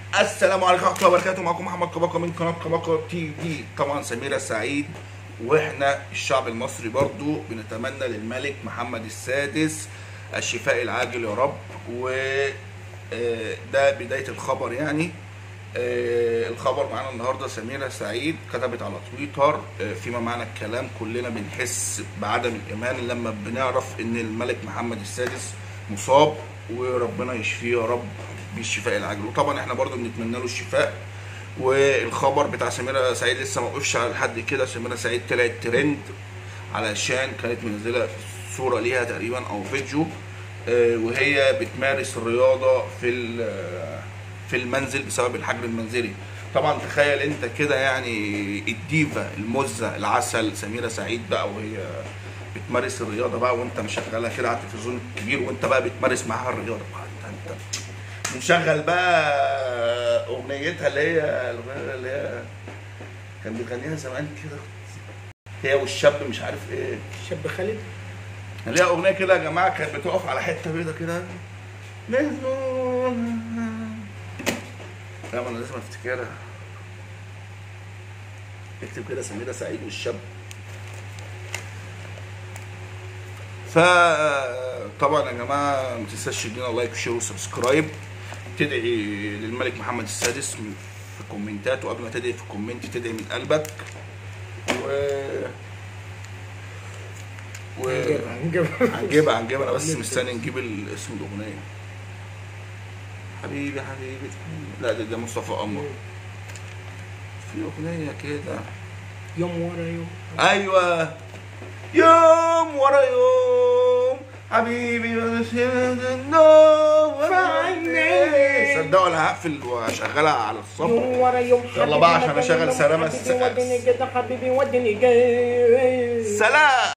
السلام عليكم ورحمه الله وبركاته معكم محمد كباكا من قناه كباكا تي في طبعا سميره سعيد واحنا الشعب المصري برضو بنتمنى للملك محمد السادس الشفاء العاجل يا رب و آه، ده بدايه الخبر يعني آه، الخبر معانا النهارده سميره سعيد كتبت على تويتر آه، فيما معنى الكلام كلنا بنحس بعدم الايمان لما بنعرف ان الملك محمد السادس مصاب وربنا يشفيه يا رب بالشفاء العاجل وطبعا احنا برضو بنتمنى له الشفاء والخبر بتاع سميره سعيد لسه ما وقفش على لحد كده سميره سعيد طلعت ترند علشان كانت منزله صوره ليها تقريبا او فيديو آه، وهي بتمارس الرياضه في ال- في المنزل بسبب الحجر المنزلي طبعا تخيل انت كده يعني الديفا المزه العسل سميره سعيد بقى وهي بتمارس الرياضه بقى وانت مشغلها كده على التلفزيون الكبير وانت بقى بتمارس معاها الرياضه بقى انت انت نشغل بقى اغنيتها اللي هي الاغنيه اللي هي كان بيغنيها زمان كده هي والشاب مش عارف ايه شاب خالد ليها اغنيه كده يا جماعه كانت بتقف على حته بيضه كده لا ما انا لازم افتكرها اكتب كده سميرة سعيد والشاب فطبعا يا جماعه ما تنساش تدينا لايك وشير وسبسكرايب تدعي للملك محمد السادس في الكومنتات وقبل ما تدعي في الكومنت تدعي من قلبك و و هنجيبها هنجيبها هنجيبها هنجيبها انا بس مستني نجيب ال- اسم الاغنيه حبيبي حبيبي لا ده, ده مصطفى قمر في اغنيه كده يوم ورا يوم ايوه يوم ورا يوم حبيبي فعني. صدقوا انا هقفل واشغلها على الصف يوم ورا يوم يلا بقى عشان حبيبي أشغل وديني سلامة حبيبي الس- وديني كده حبيبي وديني جاي سلام